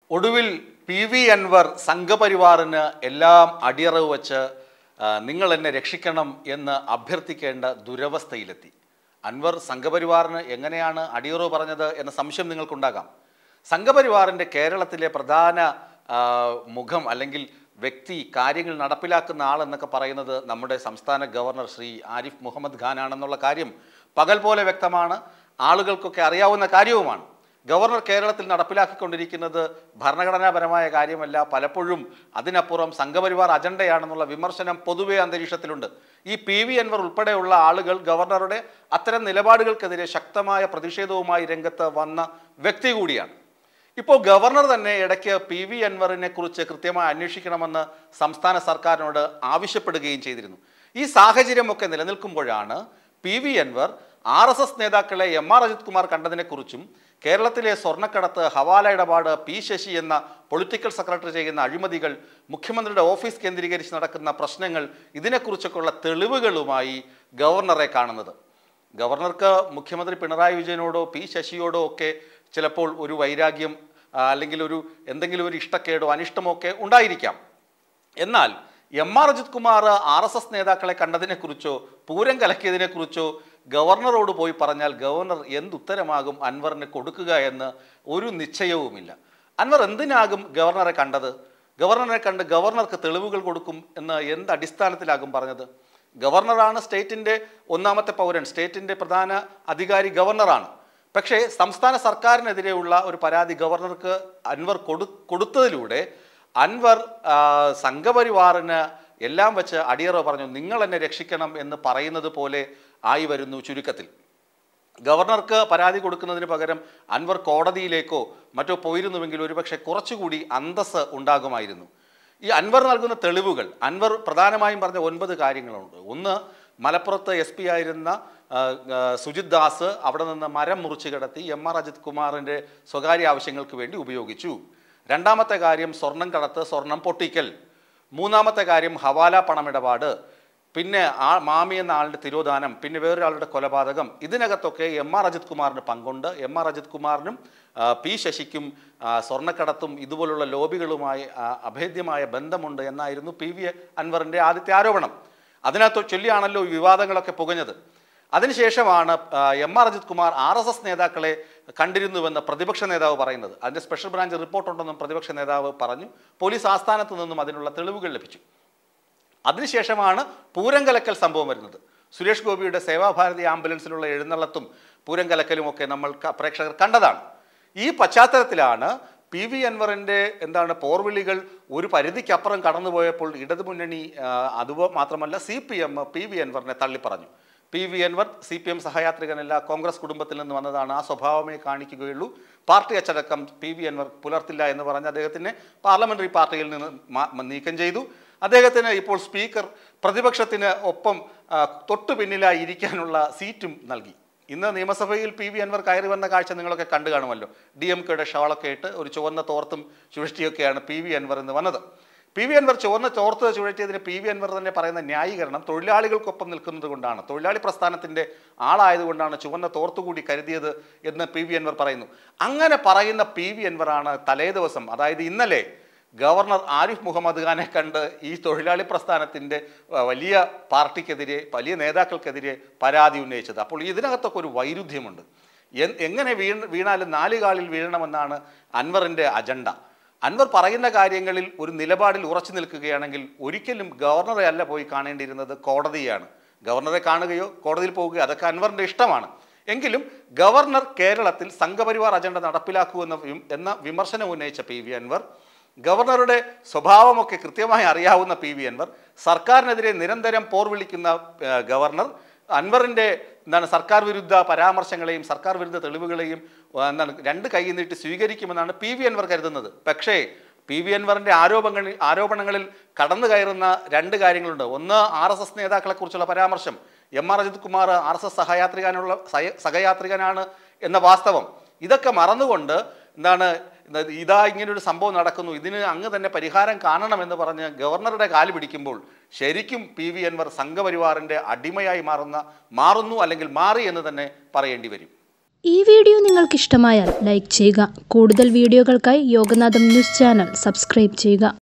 ഒടുവിൽ P V Anwar സംഘപരിവാറിന് എല്ലാം അടിയറവ് വച്ച് ആ, നിങ്ങൾ എന്നെ രക്ഷിക്കണം എന്ന് അഭ്യർത്ഥിക്കേണ്ട ദുരവസ്ഥയിലെത്തി അൻവർ സംഘപരിവാറിന് എങ്ങനെയാണ് അടിയറവ് പറഞ്ഞത് എന്ന സംശയം നിങ്ങൾക്കുണ്ടാകാം സംഘപരിവാറിൻ്റെ കേരളത്തിലെ പ്രധാന ആ, മുഖം അല്ലെങ്കിൽ വ്യക്തി കാര്യങ്ങൾ നടപ്പിലാക്കുന്ന ആളെന്നൊക്കെ പറയുന്നത് നമ്മുടെ സംസ്ഥാന ഗവർണർ ശ്രീ ആരിഫ് മുഹമ്മദ് ഖാൻ ആണെന്നുള്ള കാര്യം പകൽ പോലെ വ്യക്തമാണ് ആളുകൾക്കൊക്കെ അറിയാവുന്ന കാര്യവുമാണ് ഗവർണർ കേരളത്തിൽ നടപ്പിലാക്കിക്കൊണ്ടിരിക്കുന്നത് ഭരണഘടനാപരമായ കാര്യമല്ല പലപ്പോഴും അതിനപ്പുറം സംഘപരിവാർ അജണ്ടയാണെന്നുള്ള വിമർശനം പൊതുവെ അന്തരീക്ഷത്തിലുണ്ട് ഈ പി വി അൻവർ ഉൾപ്പെടെയുള്ള ആളുകൾ ഗവർണറുടെ അത്തരം നിലപാടുകൾക്കെതിരെ ശക്തമായ പ്രതിഷേധവുമായി രംഗത്ത് വന്ന വ്യക്തി കൂടിയാണ് ഇപ്പോൾ ഗവർണർ തന്നെ ഇടയ്ക്ക് പി വി അൻവറിനെ കുറിച്ച് കൃത്യമായി അന്വേഷിക്കണമെന്ന് സംസ്ഥാന സർക്കാരിനോട് ആവശ്യപ്പെടുകയും ചെയ്തിരുന്നു ഈ സാഹചര്യമൊക്കെ നിലനിൽക്കുമ്പോഴാണ് P V Anvar R S S നേതാക്കളെ എം ആർ അജിത് കുമാർ കണ്ടതിനെക്കുറിച്ചും കേരളത്തിലെ സ്വർണ്ണക്കടത്ത് ഹവാല ഇടപാട് പി ശശി എന്ന പൊളിറ്റിക്കൽ സെക്രട്ടറി ചെയ്യുന്ന അഴിമതികൾ മുഖ്യമന്ത്രിയുടെ ഓഫീസ് കേന്ദ്രീകരിച്ച് നടക്കുന്ന പ്രശ്നങ്ങൾ ഇതിനെക്കുറിച്ചൊക്കെയുള്ള തെളിവുകളുമായി ഗവർണറെ കാണുന്നത് ഗവർണർക്ക് മുഖ്യമന്ത്രി പിണറായി വിജയനോടോ പി ശശിയോടോ ഒക്കെ ചിലപ്പോൾ ഒരു വൈരാഗ്യം ആ, അല്ലെങ്കിൽ ഒരു എന്തെങ്കിലും ഒരു ഇഷ്ടക്കേടോ അനിഷ്ടമോ ഒക്കെ ഉണ്ടായിരിക്കാം എന്നാൽ M R Ajith Kumar R S S നേതാക്കളെ കണ്ടതിനെക്കുറിച്ചോ പൂരം കലക്കിയതിനെക്കുറിച്ചോ ഗവർണറോട് പോയി പറഞ്ഞാൽ ഗവർണർ എന്തുത്തരമാകും അൻവറിന് കൊടുക്കുക എന്ന് ഒരു നിശ്ചയവുമില്ല അൻവർ എന്തിനാകും ഗവർണറെ കണ്ടത് ഗവർണറെ കണ്ട് ഗവർണർക്ക് തെളിവുകൾ കൊടുക്കും എന്ന് എന്ത് അടിസ്ഥാനത്തിലാകും പറഞ്ഞത് ഗവർണറാണ് സ്റ്റേറ്റിൻ്റെ ഒന്നാമത്തെ പൗരൻ സ്റ്റേറ്റിൻ്റെ പ്രധാന അധികാരി ഗവർണറാണ് പക്ഷേ സംസ്ഥാന സർക്കാരിനെതിരെയുള്ള ഒരു പരാതി ഗവർണർക്ക് അൻവർ കൊടു കൊടുത്തതിലൂടെ അൻവർ ആ, സംഘപരിവാറിന് എല്ലാം വെച്ച് അടിയറവ് പറഞ്ഞു നിങ്ങൾ എന്നെ രക്ഷിക്കണം എന്ന് പറയുന്നത് പോലെ ആയി വരുന്നു ചുരുക്കത്തിൽ ഗവർണർക്ക് പരാതി കൊടുക്കുന്നതിന് പകരം അൻവർ കോടതിയിലേക്കോ മറ്റോ പോയിരുന്നുവെങ്കിൽ ഒരുപക്ഷെ കുറച്ചുകൂടി അന്തസ്സ് ഉണ്ടാകുമായിരുന്നു ഈ അൻവർ നൽകുന്ന തെളിവുകൾ അൻവർ പ്രധാനമായും പറഞ്ഞ ഒൻപത് കാര്യങ്ങളുണ്ട് ഒന്ന് മലപ്പുറത്ത് എസ് പി ആയിരുന്ന ആ, ആ, സുജിത് ദാസ് അവിടെ നിന്ന് മരം മുറിച്ച് കിടത്തി എം ആർ അജിത് കുമാറിൻ്റെ സ്വകാര്യ ആവശ്യങ്ങൾക്ക് വേണ്ടി ഉപയോഗിച്ചു രണ്ടാമത്തെ കാര്യം സ്വർണം കടത്ത് സ്വർണം പൊട്ടിക്കൽ മൂന്നാമത്തെ കാര്യം ഹവാല പണമിടപാട് പിന്നെ ആ മാമി എന്ന ആളുടെ തിരോധാനം പിന്നെ വേറൊരാളുടെ കൊലപാതകം ഇതിനകത്തൊക്കെ എം ആർ അജിത് കുമാറിന് പങ്കുണ്ട് എം ആർ അജിത് കുമാറിനും ആ, പി ശശിക്കും ആ, സ്വർണ്ണക്കടത്തും ഇതുപോലുള്ള ലോബികളുമായി ആ, അഭേദ്യമായ ബന്ധമുണ്ട് എന്നായിരുന്നു പി വി അൻവറിൻ്റെ ആദ്യത്തെ ആരോപണം അതിനകത്ത് ചൊല്ലിയാണല്ലോ ഈ വിവാദങ്ങളൊക്കെ പുകഞ്ഞത് അതിനുശേഷമാണ് ആ, M R Ajith Kumar R S S നേതാക്കളെ കണ്ടിരുന്നുവെന്ന് പ്രതിപക്ഷ നേതാവ് പറയുന്നത് അതിൻ്റെ സ്പെഷ്യൽ ബ്രാഞ്ച് റിപ്പോർട്ടുണ്ടെന്നും പ്രതിപക്ഷ നേതാവ് പറഞ്ഞു പോലീസ് ആസ്ഥാനത്ത് നിന്നും അതിനുള്ള തെളിവുകൾ ലഭിച്ചു അതിനുശേഷമാണ് പൂരം കലക്കൽ സംഭവം വരുന്നത് സുരേഷ് ഗോപിയുടെ സേവാഭാരതി ആംബുലൻസിലുള്ള എഴുന്നള്ളത്തും പൂരം കലക്കലും ഒക്കെ നമ്മൾ ക- പ്രേക്ഷകർ കണ്ടതാണ് ഈ പശ്ചാത്തലത്തിലാണ് പി വി അൻവറിൻ്റെ എന്താണ് പോർവിളികൾ ഒരു പരിധിക്കപ്പുറം കടന്നുപോയപ്പോൾ ഇടതുമുന്നണി ആ, അതുപോ മാത്രമല്ല C P M P V അൻവറിനെ തള്ളിപ്പറഞ്ഞു P V Anvar C P M സഹയാത്രികനല്ല കോൺഗ്രസ് കുടുംബത്തിൽ നിന്ന് വന്നതാണ് ആ സ്വഭാവമേ കാണിക്കുകയുള്ളൂ പാർട്ടി അച്ചടക്കം പി വി അൻവർ പുലർത്തില്ല എന്ന് പറഞ്ഞ് അദ്ദേഹത്തിനെ പാർലമെന്ററി പാർട്ടിയിൽ നിന്ന് മാ- നീക്കം ചെയ്തു അദ്ദേഹത്തിന് ഇപ്പോൾ സ്പീക്കർ പ്രതിപക്ഷത്തിന് ഒപ്പം ആ, തൊട്ടു പിന്നിലായി ഇരിക്കാനുള്ള സീറ്റും നൽകി ഇന്ന് നിയമസഭയിൽ പി വി അൻവർ കയറി വന്ന കാഴ്ച നിങ്ങളൊക്കെ കണ്ടു കാണുമല്ലോ ഡി എം കെയുടെ ഷാളൊക്കെ ഇട്ട് ഒരു ചുവന്ന തോർത്തും ചുഴറ്റിയൊക്കെയാണ് പി വി അൻവർ എന്ന് വന്നത് പി വി അൻവർ ചുവന്ന തോർത്ത് ചുഴറ്റിയതിന് പി വി അൻവർ തന്നെ പറയുന്ന ന്യായീകരണം തൊഴിലാളികൾക്കൊപ്പം നിൽക്കുന്നത് കൊണ്ടാണ് തൊഴിലാളി പ്രസ്ഥാനത്തിൻ്റെ ആളായതുകൊണ്ടാണ് ചുവന്ന തോർത്തുകൂടി കരുതിയത് എന്ന് പി വി അൻവർ പറയുന്നു അങ്ങനെ പറയുന്ന പി വി അൻവറാണ് തലേ ദിവസം അതായത് ഇന്നലെ ഗവർണർ ആരിഫ് മുഹമ്മദ് ഖാനെ കണ്ട് ഈ തൊഴിലാളി പ്രസ്ഥാനത്തിൻ്റെ അഹ്, വലിയ പാർട്ടിക്കെതിരെ വലിയ നേതാക്കൾക്കെതിരെ പരാതി ഉന്നയിച്ചത് അപ്പോൾ ഇതിനകത്തൊക്കെ ഒരു വൈരുദ്ധ്യമുണ്ട് എൻ- എങ്ങനെ വീണ വീണാലും നാല് കാലിൽ വീഴണമെന്നാണ് അൻവറിൻ്റെ അജണ്ട അൻവർ പറയുന്ന കാര്യങ്ങളിൽ ഒരു നിലപാടിൽ ഉറച്ചു നിൽക്കുകയാണെങ്കിൽ ഒരിക്കലും ഗവർണറെ അല്ല പോയി കാണേണ്ടിയിരുന്നത് കോടതിയാണ് ഗവർണറെ കാണുകയോ കോടതിയിൽ പോവുകയോ അതൊക്കെ അൻവറിൻ്റെ ഇഷ്ടമാണ് എങ്കിലും ഗവർണർ കേരളത്തിൽ സംഘപരിവാർ അജണ്ട നടപ്പിലാക്കൂ എന്ന വിം- എന്ന വിമർശനം ഉന്നയിച്ച പി വി അൻവർ ഗവർണറുടെ സ്വഭാവമൊക്കെ കൃത്യമായി അറിയാവുന്ന പി വി അൻവർ സർക്കാരിനെതിരെ നിരന്തരം പോർ വിളിക്കുന്ന ഏഹ്, ഗവർണർ അൻവറിൻ്റെ എന്താണ് സർക്കാർ വിരുദ്ധ പരാമർശങ്ങളെയും സർക്കാർ വിരുദ്ധ തെളിവുകളെയും ഏഹ്, എന്താണ് രണ്ട് കൈ നീട്ടി സ്വീകരിക്കുമെന്നാണ് പി വി അൻവർ കരുതുന്നത് പക്ഷേ പി വി അൻവറിൻ്റെ ആരോപണങ്ങളിൽ ആരോപണങ്ങളിൽ കടന്നു കയറുന്ന രണ്ട് കാര്യങ്ങളുണ്ട് ഒന്ന് ആർ എസ് എസ് നേതാക്കളെക്കുറിച്ചുള്ള പരാമർശം M R Ajith Kumar R S S സഹയാത്രികനുള്ള സഹ- സഹയാത്രികനാണ് എന്ന വാസ്തവം ഇതൊക്കെ മറന്നുകൊണ്ട് എന്താണ് ഇത് ഇതാ ഇങ്ങനൊരു സംഭവം നടക്കുന്നു ഇതിന് അങ്ങ് തന്നെ പരിഹാരം കാണണമെന്ന് പറഞ്ഞ് ഗവർണറുടെ കാല് പിടിക്കുമ്പോൾ ശരിക്കും പി വി അൻവർ സംഘപരിവാറിൻ്റെ അടിമയായി മാറുന്ന മാറുന്നു അല്ലെങ്കിൽ മാറി എന്ന് തന്നെ പറയേണ്ടി വരും ഈ വീഡിയോ നിങ്ങൾക്ക് ഇഷ്ടമായാൽ ലൈക്ക് ചെയ്യുക കൂടുതൽ വീഡിയോകൾക്കായി യോഗനാഥം ന്യൂസ് ചാനൽ സബ്സ്ക്രൈബ് ചെയ്യുക